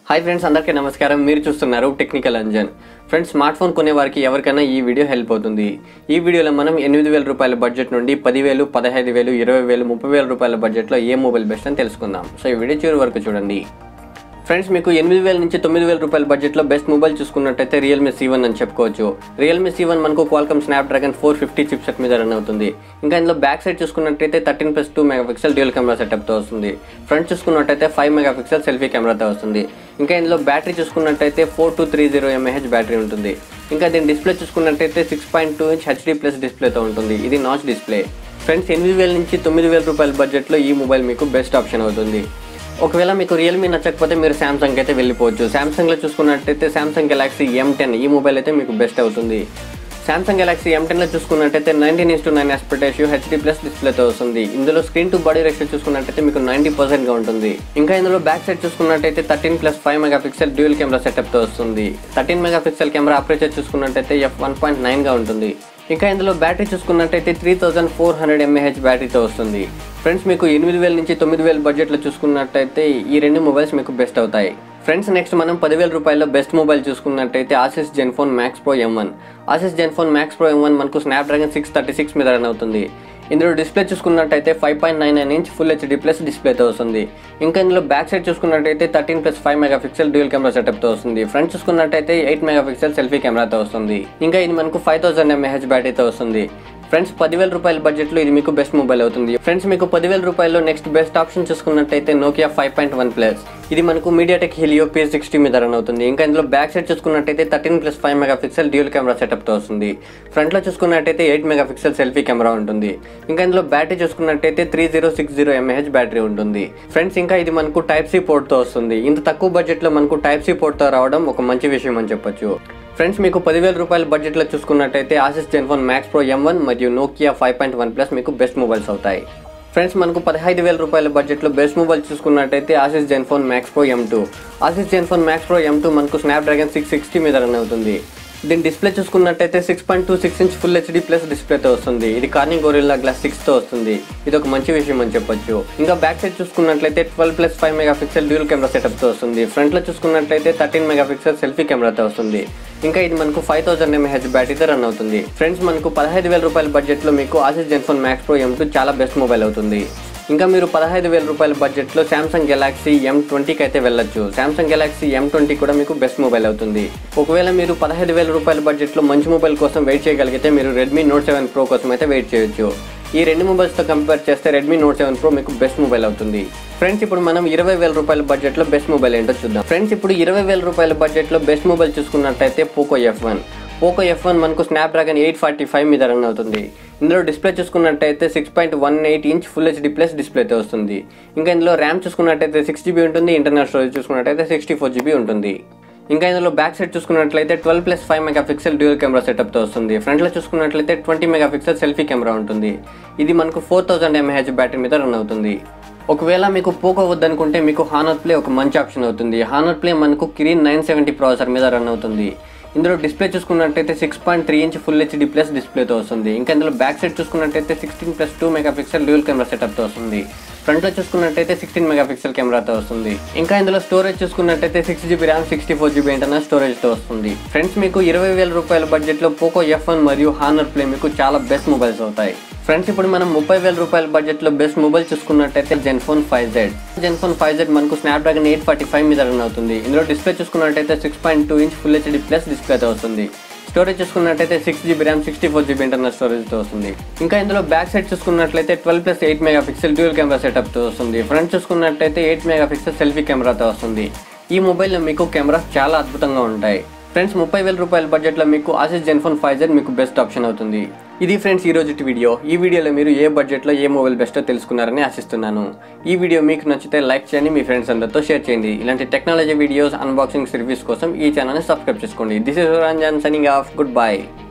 hi friends అందరికీ నమస్కారం మీరు చూస్తున్నారు technical Anjan friends smart phone కొనే వారికి ఎవరికైనా ఈ వీడియో హెల్ప్ అవుతుంది ఈ వీడియోలో మనం ఎనిమిది వేల రూపాయల బడ్జెట్ నుండి పదివేలు పదహైదు వేలు ఇరవై వేలు ముప్పై వేల రూపాయల బడ్జెట్లో ఏ మొబైల్ బెస్ట్ అని తెలుసుకుందాం సో ఈ వీడియో చివరి వరకు చూడండి ఫ్రెండ్స్ మీకు ఎనిమిది వేల నుంచి తొమ్మిది వేల రూపాయల బడ్జెట్లో బెస్ట్ మొబైల్ చూసుకున్నట్టయితే రియల్మీ సి వన్ అని చెప్పుకోవచ్చు రియల్మీ సి వన్ మనకు Qualcomm Snapdragon four fifty chipset మీద రన్ అవుతుంది ఇంకా ఇందులో బ్యాక్ సైడ్ చూసుకున్నట్టయితే thirteen plus two megapixel dual camera సెటప్తో వస్తుంది ఫ్రంట్ చూసుకున్నట్టయితే ఫైవ్ మెగా పిక్సెల్ సెల్ఫీ కెమెరాతో వస్తుంది ఇంకా ఇందులో బ్యాటరీ చూసుకున్నట్టయితే four two three zero mAh battery ఉంటుంది ఇంకా దీని డిస్ప్లే చూసుకున్నట్టయితే six point two inch HD plus డిస్ప్లేతో ఉంటుంది ఇది నాచ్ డిస్ప్లే ఫ్రెండ్స్ ఎనిమిది వేల నుంచి తొమ్మిది వేల రూపాయల బడ్జెట్లో ఈ మొబైల్ మీకు బెస్ట్ ఆప్షన్ అవుతుంది ఒకవేళ మీకు రియల్మీ నచ్చకపోతే మీరు శాంసంగ్ అయితే వెళ్ళిపోవచ్చు శాంసంగ్లో చూసుకున్నట్టయితే శాంసంగ్ గెలాక్సీ ఎం టెన్ ఈ మొబైల్ అయితే మీకు బెస్ట్ అవుతుంది శాంసంగ్ గెలాక్సీ ఎం టెన్లో చూసుకున్నట్టయితే nineteen is to nine aspect HD plus డిస్ప్లేతో వస్తుంది ఇందులో స్క్రీన్ టు బాడీ రేషియో చూసుకున్నట్టయితే మీకు నైంటీ పర్సెంట్గా ఉంటుంది ఇంకా ఇందులో బ్యాక్ సైడ్ చూసుకున్నట్టయితే thirteen plus five megapixel dual camera సెటప్తో వస్తుంది thirteen megapixel camera aperture చూసుకున్నట్టయితే ఎఫ్ వన్ పాయింట్ నైన్గా ఉంటుంది ఇంకా ఇందులో బ్యాటరీ చూసుకున్నట్టయితే three thousand four hundred mAh బ్యాటరీతో వస్తుంది ఫ్రెండ్స్ మీకు ఎనిమిది వేల నుంచి తొమ్మిది వేల బడ్జెట్లో చూసుకున్నట్టయితే ఈ రెండు మొబైల్స్ మీకు బెస్ట్ అవుతాయి ఫ్రెండ్స్ నెక్స్ట్ మనం పదివేల రూపాయల్లో బెస్ట్ మొబైల్ చూసుకున్నట్టయితే Asus ZenFone Max Pro M one Asus ZenFone Max Pro M one మనకు స్నాప్డ్రాగన్ సిక్స్ థర్టీ సిక్స్ మీద రన్ అవుతుంది ఇందులో డిస్ప్లే చూసుకున్నట్టయితే five point nine nine inch full HD plus డిస్ప్లేతో వస్తుంది ఇంకా ఇందులో బ్యాక్ సైడ్ చూసుకున్నట్టయితే thirteen plus five megapixel dual camera సెటప్తో వస్తుంది ఫ్రంట్ చూసుకున్నట్టయితే ఎయిట్ మెగా పిక్సెల్ సెల్ఫీ కెమెరాతో వస్తుంది ఇంకా ఇది మనకు ఫైవ్ థౌసండ్ ఎంఏహెచ్ బ్యాటరీతో వస్తుంది ఫ్రెండ్స్ పదివేల రూపాయల బడ్జెట్లో ఇది మీకు బెస్ట్ మొబైల్ అవుతుంది ఫ్రెండ్స్ మీకు పదివేల రూపాయల్లో నెక్స్ట్ బెస్ట్ ఆప్షన్ చూసుకున్నట్టయితే Nokia five point one plus ఇది మనకు మీడియాటెక్ హీలియో పీ సిక్స్టీ మీద రన్ అవుతుంది ఇంకా ఇందులో బ్యాక్ సైడ్ చూసుకున్నట్టయితే thirteen plus five megapixel dual camera సెటప్తో వస్తుంది ఫ్రంట్లో చూసుకున్నట్టయితే eight megapixel selfie camera ఉంటుంది ఇంకా ఇందులో బ్యాటరీ చూసుకున్నట్టయితే three zero six zero mAh battery ఉంటుంది ఫ్రెండ్స్ ఇంకా ఇది మనకు టైప్ సి పోర్ట్తో వస్తుంది ఇంత తక్కువ బడ్జెట్లో మనకు టైప్ సి పోర్ట్తో రావడం ఒక మంచి విషయం అని చెప్పొచ్చు ఫ్రెండ్స్ మీకు పదివేల రూపాయల బడ్జెట్లో చూసుకున్నట్టయితే Asus ZenFone Max Pro M one మరియు Nokia five point one plus మీకు బెస్ట్ మొబైల్స్ అవుతాయి ఫ్రెండ్స్ మనకు పదహైదు వేల రూపాయల బడ్జెట్లో బెస్ట్ మొబైల్ చూసుకున్నట్టయితే Asus ZenFone Max Pro M two Asus ZenFone Max Pro M two మనకు స్నాప్డ్రాగన్ సిక్స్ సిక్స్టీ మీద రన్ అవుతుంది దీని డిస్ప్లే చూసుకున్నట్టయితే six point two six inch full HD plus డిస్ప్లేతో వస్తుంది ఇది కార్నింగ్ గొరిల్లా గ్లాస్ సిక్స్తో వస్తుంది ఇది ఒక మంచి విషయం అని చెప్పొచ్చు ఇంకా బ్యాక్ సైడ్ చూసుకున్నట్లయితే twelve plus five megapixel dual camera సెటప్తో వస్తుంది ఫ్రంట్లో చూసుకున్నట్లయితే థర్టీన్ మెగా పిక్సెల్ సెల్ఫీ కెమెరాతో వస్తుంది ఇంకా ఇది మనకు ఫైవ్ థౌసండ్ ఎంఏహెచ్ బ్యాటరీతో రన్ అవుతుంది ఫ్రెండ్స్ మనకు పదహైదు వేల రూపాయల బడ్జెట్లో మీకు Asus ZenFone Max Pro M two చాలా బెస్ట్ మొబైల్ అవుతుంది ఇంకా మీరు పదహైదు వేల రూపాయల బడ్జెట్లో శాంసంగ్ గెలాక్సీ ఎం ట్వంటీకి అయితే వెళ్ళొచ్చు శాంసంగ్ గెలాక్సీ ఎం ట్వంటీ కూడా మీకు బెస్ట్ మొబైల్ అవుతుంది ఒకవేళ మీరు పదహైదు వేల రూపాయల బడ్జెట్లో మంచి మొబైల్ కోసం వెయిట్ చేయగలిగితే మీరు రెడ్మీ నోట్ సెవెన్ ప్రో కోసం అయితే వెయిట్ చేయొచ్చు ఈ రెండు మొబైల్స్తో కంపేర్ చేస్తే రెడ్మీ నోట్ సెవెన్ ప్రో మీకు బెస్ట్ మొబైల్ అవుతుంది ఫ్రెండ్స్ ఇప్పుడు మనం ఇరవై వేల రూపాయల బడ్జెట్లో బెస్ట్ మొబైల్ ఏంటో చూద్దాం ఫ్రెండ్స్ ఇప్పుడు ఇరవై వేల రూపాయల బడ్జెట్లో బెస్ట్ మొబైల్ చూసుకున్నట్టయితే Poco F one Poco F one మనకు స్నాప్డ్రాగన్ ఎయిట్ ఫార్టీ ఫైవ్ మీద రన్ అవుతుంది ఇందులో డిస్ప్లే చూసుకున్నట్టయితే six point one eight inch full HD plus డిస్ప్లేతో వస్తుంది ఇంకా ఇందులో ర్యామ్ చూసుకున్నట్టయితే సిక్స్ జీబీ ఉంటుంది ఇంటర్నల్ స్టోరేజ్ చూసుకున్నట్టయితే సిక్స్టీ ఫోర్ జీబీ ఉంటుంది ఇంకా ఇందులో బ్యాక్ సైడ్ చూసుకున్నట్లయితే twelve plus five megapixel dual camera సెటప్తో వస్తుంది ఫ్రంట్లో చూసుకున్నట్లయితే twenty megapixel selfie camera ఉంటుంది ఇది మనకు ఫోర్ థౌసండ్ ఎంఏహెచ్ బ్యాటరీ మీద రన్ అవుతుంది ఒకవేళ మీకు పోకో వద్దనుకుంటే మీకు హానర్ ప్లే ఒక మంచి ఆప్షన్ అవుతుంది హానర్ ప్లే మనకు కిరీన్ నైన్ సెవెంటీ ప్రాసెసర్ మీద రన్ అవుతుంది ఇందులో డిస్ప్లే చూసుకున్నట్టయితే six point three inch full HD plus డిస్ప్లేతో వస్తుంది ఇంకా ఇందులో బ్యాక్ సైడ్ చూసుకున్నట్టయితే sixteen plus two megapixel dual camera సెటప్తో వస్తుంది ఫ్రంట్లో చూసుకున్నట్టయితే సిక్స్టీన్ మెగా పిక్సెల్ కెమెరాతో వస్తుంది ఇంకా ఇందులో స్టోరేజ్ చూసుకున్నట్టయితే six GB RAM sixty four GB internal స్టోరేజ్తో వస్తుంది ఫ్రెండ్స్ మీకు ఇరవై వేల రూపాయల బడ్జెట్లో పోకో ఎఫ్ వన్ మరియు హానర్ ప్లే మీకు చాలా బెస్ట్ మొబైల్స్ అవుతాయి ఫ్రెండ్స్ ఇప్పుడు మనం ముప్పై వేల రూపాయల బడ్జెట్లో బెస్ట్ మొబైల్ చూసుకున్నట్టయితే ZenFone five Z ZenFone five Z మనకు స్నాప్డ్రాగన్ ఎయిట్ ఫార్టీ ఫైవ్ మీద రన్ అవుతుంది ఇందులో డిస్ప్లే చూసుకున్నట్టయితే six point two inch full HD plus డిస్ప్లేతో వస్తుంది స్టోరేజ్ చూసుకున్నట్టయితే six GB RAM sixty four GB internal స్టోరేజ్తో వస్తుంది ఇంకా ఇందులో బ్యాక్ సైడ్ చూసుకున్నట్లయితే twelve plus eight megapixel dual camera సెటప్తో వస్తుంది ఫ్రంట్ చూసుకున్నట్టయితే ఎయిట్ మెగా పిక్సెల్ సెల్ఫీ కెమెరాతో వస్తుంది ఈ మొబైల్లో మీకు కెమెరాస్ చాలా అద్భుతంగా ఉంటాయి ఫ్రెండ్స్ ముప్పై వేల రూపాయల బడ్జెట్లో మీకు ఆసిస్ జెన్ఫోన్ ఫైవ్ జెడ్ మీకు బెస్ట్ ఆప్షన్ అవుతుంది ఇది ఫ్రెండ్స్ ఈ రోజు వీడియో ఈ వీడియోలో మీరు ఏ బడ్జెట్లో ఏ మొబైల్ బెస్టో తెలుసుకున్నారని ఆశిస్తున్నాను ఈ వీడియో మీకు నచ్చితే లైక్ చేయండి మీ ఫ్రెండ్స్ అందరితో షేర్ చేయండి ఇలాంటి టెక్నాలజీ వీడియోస్ అన్బాక్సింగ్ సర్వీస్ కోసం ఈ ఛానల్ని సబ్స్క్రైబ్ చేసుకోండి this is Ranjan signing off good bye